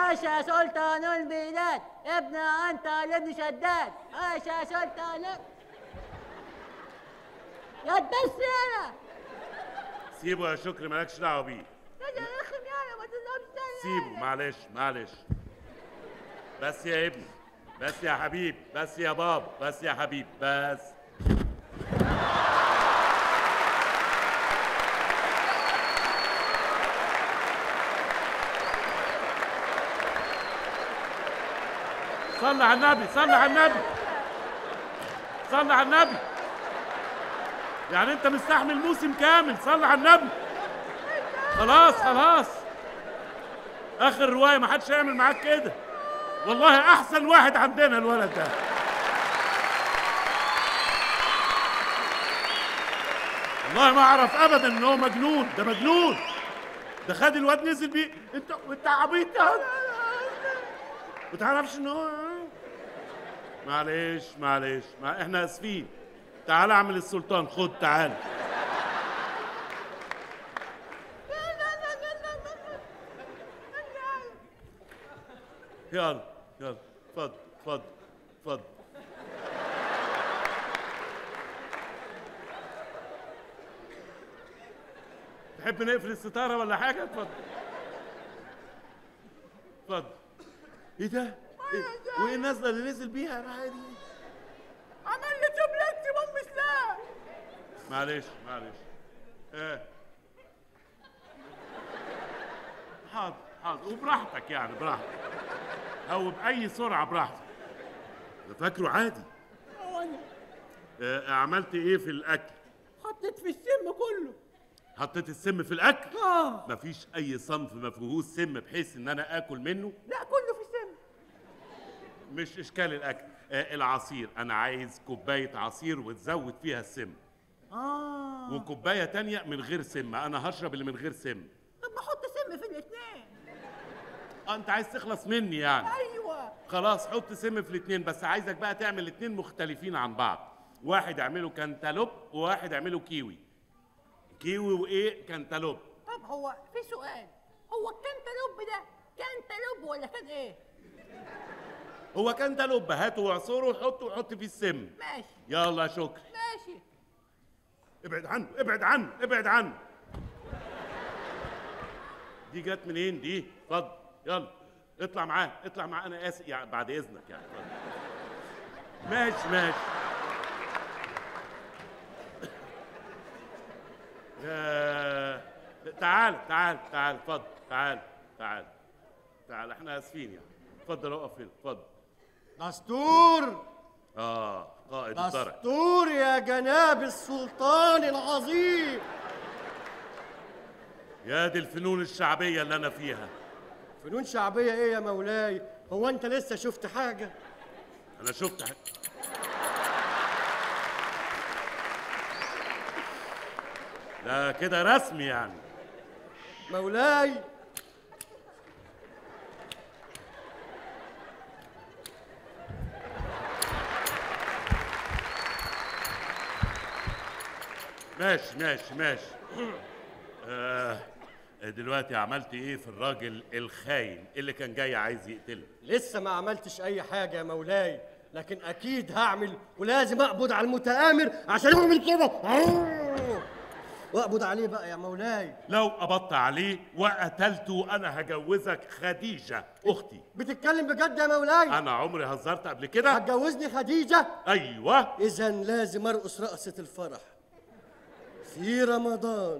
عاش يا سلطان البلاد ابن انت ابن شداد عاش يا سلطان يا الدسالة سيبه يا شكري مالكش دعوه بيه يا ده رخم يالا ما تضربش سيبه معلش معلش بس يا ابني بس يا حبيب بس يا بابا بس يا حبيب بس صلي على النبي صلي على النبي صلي على النبي يعني انت مستحمل موسم كامل صلي على النبي خلاص خلاص اخر روايه ما حدش يعمل معاك كده والله احسن واحد عندنا الولد ده والله ما اعرف ابدا ان هو مجنون ده مجنون ده خد الواد نزل بيه انت انت عبيط يا واد. ما تعرفش ان هو معلش معلش ما احنا اسفين تعال اعمل السلطان خد تعال يلا يلا اتفضل اتفضل اتفضل تحب نقفل الستارة ولا حاجة؟ اتفضل اتفضل ايه ده؟ إيه؟ وايه النازلة اللي نزل بيها بقى دي؟ عمل لي تبلت بام سلاح معلش معلش ايه حاضر حاضر وبراحتك يعني براحتك او باي سرعه براحتك ده فاكره عادي وانا آه، عملت ايه في الاكل حطيت في السم كله حطيت السم في الاكل اه مفيش اي صنف ما فيهوش سم بحيث ان انا اكل منه لا كله في السم مش اشكال الاكل آه العصير انا عايز كوبايه عصير وتزود فيها السم اه وكوبايه تانية من غير سم انا هشرب اللي من غير سم طب ما احط سم في الاثنين آه انت عايز تخلص مني يعني ايوه خلاص حط سم في الاثنين بس عايزك بقى تعمل الاثنين مختلفين عن بعض واحد اعمله كانتالوب وواحد اعمله كيوي كيوي وايه كانتالوب طب هو في سؤال هو الكنتالوب ده كنتالوب ولا كان ايه هو كانتالوب هاته واعصره وحطه وحط فيه السم ماشي يلا يا شكري ماشي ابعد عنه ابعد عنه ابعد عنه دي جت منين دي اتفضل يلا اطلع معاه اطلع معاه انا اسف يعني بعد اذنك يعني اتفضل. ماشي ماشي يا- تعال تعال تعال اتفضل تعال تعال تعال احنا اسفين يعني اتفضل اقف هنا اتفضل دستور اه قائد الدرع دستور يا جناب السلطان العظيم يا دي الفنون الشعبيه اللي انا فيها فنون شعبية ايه يا مولاي هو انت لسه شفت حاجة انا شفت حاجة. ده كده رسمي يعني مولاي ماشي ماشي ماشي آه دلوقتي عملت ايه في الراجل الخاين اللي كان جاي عايز يقتلك لسه ما عملتش اي حاجة يا مولاي لكن اكيد هعمل ولازم اقبض على المتآمر عشان يعمل كده واقبض عليه بقى يا مولاي لو قبضت عليه وقتلته انا هجوزك خديجه اختي بتتكلم بجد يا مولاي انا عمري هزرت قبل كده هتجوزني خديجة ايوه إذا لازم أرقص رقصة الفرح في رمضان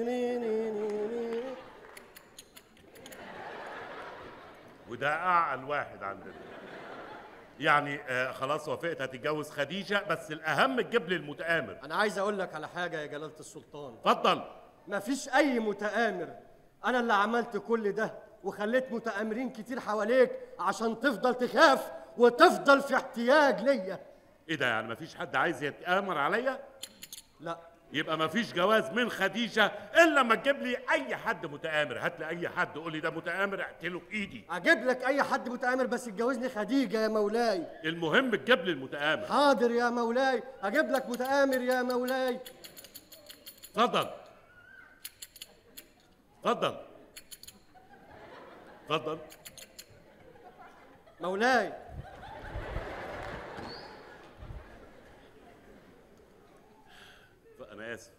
وده اعقل واحد عندنا يعني آه خلاص وافقت هتتجوز خديجه بس الاهم تجيب لي المتآمر أنا عايز أقول لك على حاجة يا جلالة السلطان اتفضل مفيش أي متآمر أنا اللي عملت كل ده وخليت متآمرين كتير حواليك عشان تفضل تخاف وتفضل في احتياج ليا ايه ده يعني مفيش حد عايز يتآمر عليا لا يبقى مفيش جواز من خديجه الا لما تجيب لي اي حد متآمر هات لي اي حد قول لي ده متآمر اقتله بايدي أجيب لك أي حد متآمر بس تجوزني خديجة يا مولاي المهم تجيب لي المتآمر حاضر يا مولاي أجيب لك متآمر يا مولاي اتفضل اتفضل اتفضل مولاي انا اسف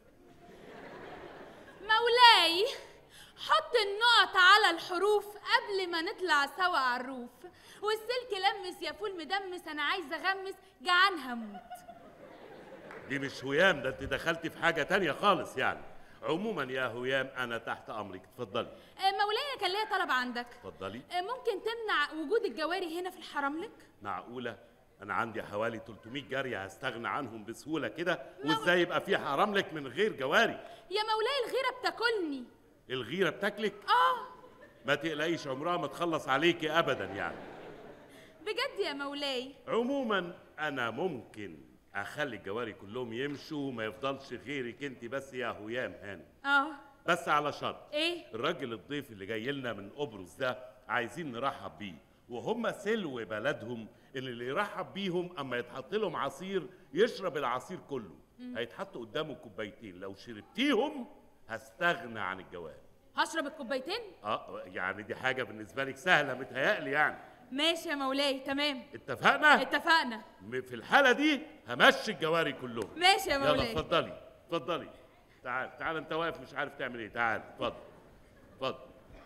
مولاي حط النقط على الحروف قبل ما نطلع سوا على الروف والسلك لمس يا فول مدمس انا عايزه اغمس جعان هموت دي مش هيام ده انت دخلتي في حاجه تانية خالص يعني عموما يا هيام انا تحت امرك اتفضلي آه، مولاي أنا كان ليا طلب عندك اتفضلي آه، ممكن تمنع وجود الجواري هنا في الحرملك معقوله انا عندي حوالي 300 جاريه هستغنى عنهم بسهوله كده وازاي يبقى في حرام لك من غير جواري يا مولاي الغيره بتاكلني الغيره بتاكلك اه ما تقلقيش عمرها ما تخلص عليكي ابدا يعني بجد يا مولاي عموما انا ممكن اخلي الجواري كلهم يمشوا وما يفضلش غيرك انت بس يا هيام هاني اه بس على شرط ايه الراجل الضيف اللي جاي لنا من قبرص ده عايزين نرحب بيه وهم سلو بلدهم اللي اللي يرحب بيهم اما يتحط لهم عصير يشرب العصير كله هيتحط قدامه كوبايتين لو شربتيهم هستغنى عن الجواري هشرب الكوبايتين اه يعني دي حاجه بالنسبه لك سهله متهيألي يعني ماشي يا مولاي تمام اتفقنا اتفقنا م- في الحاله دي همشي الجواري كلهم ماشي يا يلا مولاي اتفضلي اتفضلي تعال تعال انت واقف مش عارف تعمل ايه تعال اتفضل اتفضل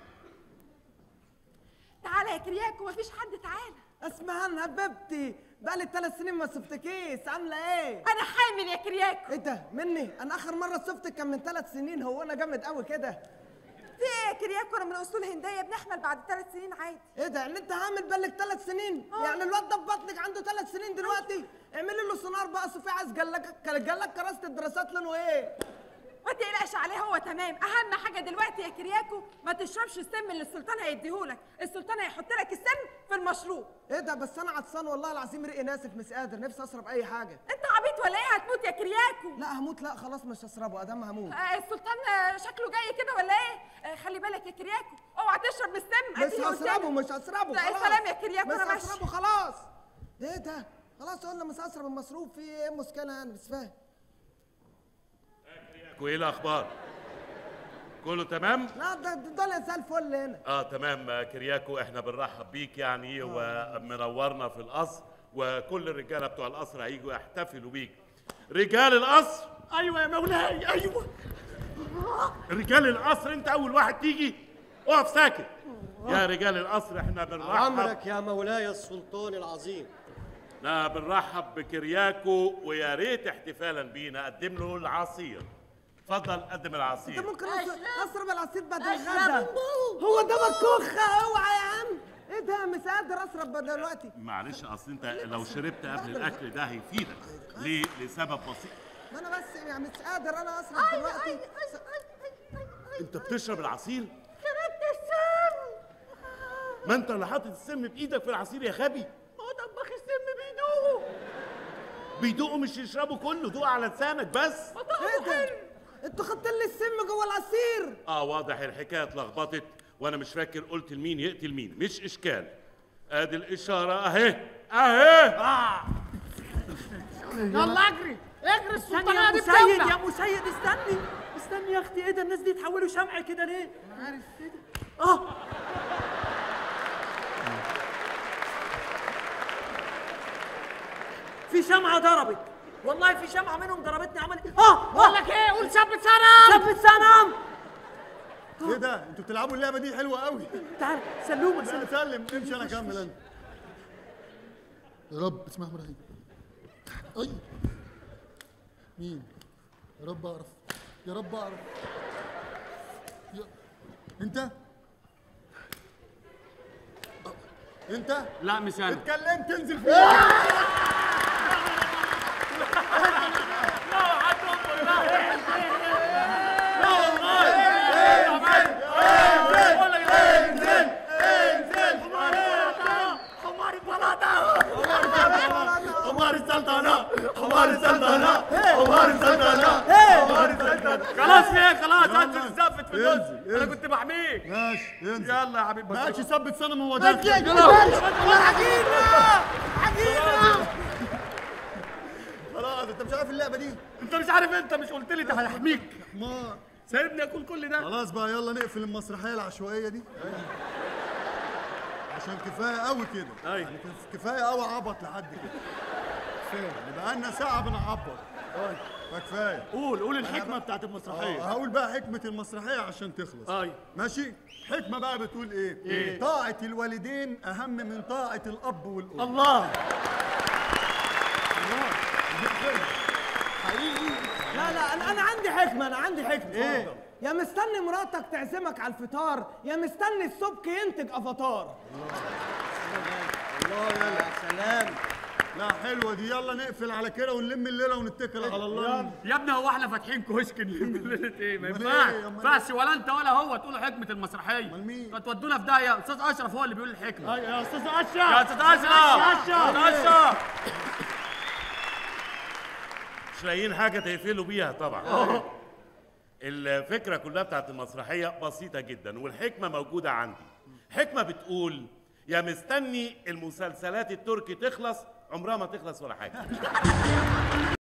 تعالى يا كرياكو مفيش حد تعالى اسمع حبيبتي بقالي ثلاث سنين ما شفتكيش عامله ايه؟ انا حامل يا كرياكو ايه ده مني؟ انا اخر مره شفتك كان من ثلاث سنين هو انا جامد قوي كده في ايه يا كرياكو انا من اصول هنديه بنحمل بعد ثلاث سنين عادي ايه ده يعني انت عامل بالك ثلاث سنين؟ آه. يعني الواد ده في بطنك عنده ثلاث سنين دلوقتي؟ اعملي له سونار بقى صوفي عايز قال لك قال لك كراسه الدراسات لونه ايه؟ ما تقلقش عليه هو تمام اهم حاجه دلوقتي يا كرياكو ما تشربش السم اللي السلطان هيديهولك السلطان هيحط لك السم في المشروب ايه ده بس انا عطسان والله العظيم رقي ناسف مش قادر نفسي اشرب اي حاجه انت عبيط ولا ايه هتموت يا كرياكو لا هموت لا خلاص مش هشربه ادام هموت آه السلطان آه، شكله جاي كده ولا ايه آه خلي بالك يا كرياكو اوعى تشرب من السم مش أديني قلت لك. هشربه مش هشربه لا، خلاص السلام يا كرياكو، مش أنا ماشي. هشربه خلاص ده ايه ده خلاص قلنا مش هشرب المصروف في ايه المشكله يعني مش فاهم وايه الاخبار كله تمام لا ده ده دول زي الفل هنا اه تمام آه، كرياكو احنا بنرحب بيك يعني ومنورنا في القصر وكل الرجاله بتوع القصر هيجوا يحتفلوا بيك رجال القصر ايوه يا مولاي ايوه رجال القصر انت اول واحد تيجي اقف ساكت يا رجال القصر احنا بنرحب عمرك يا مولاي السلطان العظيم احنا بنرحب بكرياكو ويا ريت احتفالا بينا قدم له العصير اتفضل قدم انت العصير ممكن أس- اشرب العصير بعد اشرب الغدا البول. هو ده مكوخه اوعى يا عم ايه ده مش قادر اشرب دلوقتي معلش اصل انت لو شربت قبل الاكل ده هيفيدك ليه لسبب بسيط ما انا بس يعني مش قادر انا اشرب دلوقتي انت بتشرب العصير شربت السم ما انت اللي حاطط السم بايدك في العصير يا غبي هو طباخ السم بيدوقه بيدوقوا مش يشربوا كله دوق على لسانك بس ايه ده انتوا خدتوا لي السم جوه العصير اه واضح الحكايه اتلخبطت وانا مش فاكر قلت لمين يقتل مين مش اشكال ادي الاشاره اهي اهي يلا اجري اجري استني السلطانية يا دي مسيد بتولع يا مسيد استني استني يا اختي ايه ده الناس دي يتحولوا شمع كده ليه؟ عارف كده اه في شمعة ضربت والله في شمعة منهم ضربتني عملت اه بقول لك ايه قول ثبت سنم ثبت سنم ايه ده انتوا بتلعبوا اللعبه دي حلوه قوي تعال سلومة لا سلومة سلم امشي انا اكمل انا يا رب اسمع ابراهيم اي مين يا رب اعرف يا رب اعرف يا... انت أه، انت لا مش انا اتكلمت انزل فيه حمار السلطنه حمار السلطنه حمار السلطنه حمار السلطنه خلاص ايه خلاص انت الزفت في النص انزل، انا انزل. كنت بحميك ماشي انزل يلا يا حبيبي ما عادش يثبت صنم هو داخل خلاص انت مش عارف اللعبه دي انت مش عارف انت مش قلت لي ده هيحميك ما سايبني اكل كل ده خلاص بقى يلا نقفل المسرحيه العشوائيه دي عشان كفايه قوي كده أيوة. يعني كف- كفايه قوي عبط لحد كده كفايه بقى لنا ساعه بنعبط فكفايه قول قول الحكمه بقى- بتاعت آه، المسرحيه هقول بقى حكمه المسرحيه عشان تخلص أيوة. ماشي حكمه بقى بتقول ايه إيه؟ طاعه الوالدين اهم من طاعه الاب والام الله حقيقي لا لا انا انا عندي حكمه انا عندي حكمه إيه؟ يا مستني مراتك تعزمك على الفطار يا مستني السبك ينتج افاتار الله يلا سلام لا حلوه دي يلا نقفل على كده ونلم الليله ونتكل على الله يا ابني هو احنا فاتحين كشك ليله ايه ما أمال ينفعش إيه؟ أمال ما ينفعش ولا انت ولا هو تقولوا حكمه المسرحيه أمال مين؟ هتودونا في داهيه استاذ اشرف هو اللي بيقول الحكمه أيوة يا استاذ يا اشرف استاذ اشرف أشرف. استاذ اشرف مش لاقيين حاجه تقفلوا بيها طبعا الفكره كلها بتاعت المسرحيه بسيطه جدا والحكمه موجوده عندي حكمه بتقول يا مستني المسلسلات التركي تخلص عمرها ما تخلص ولا حاجه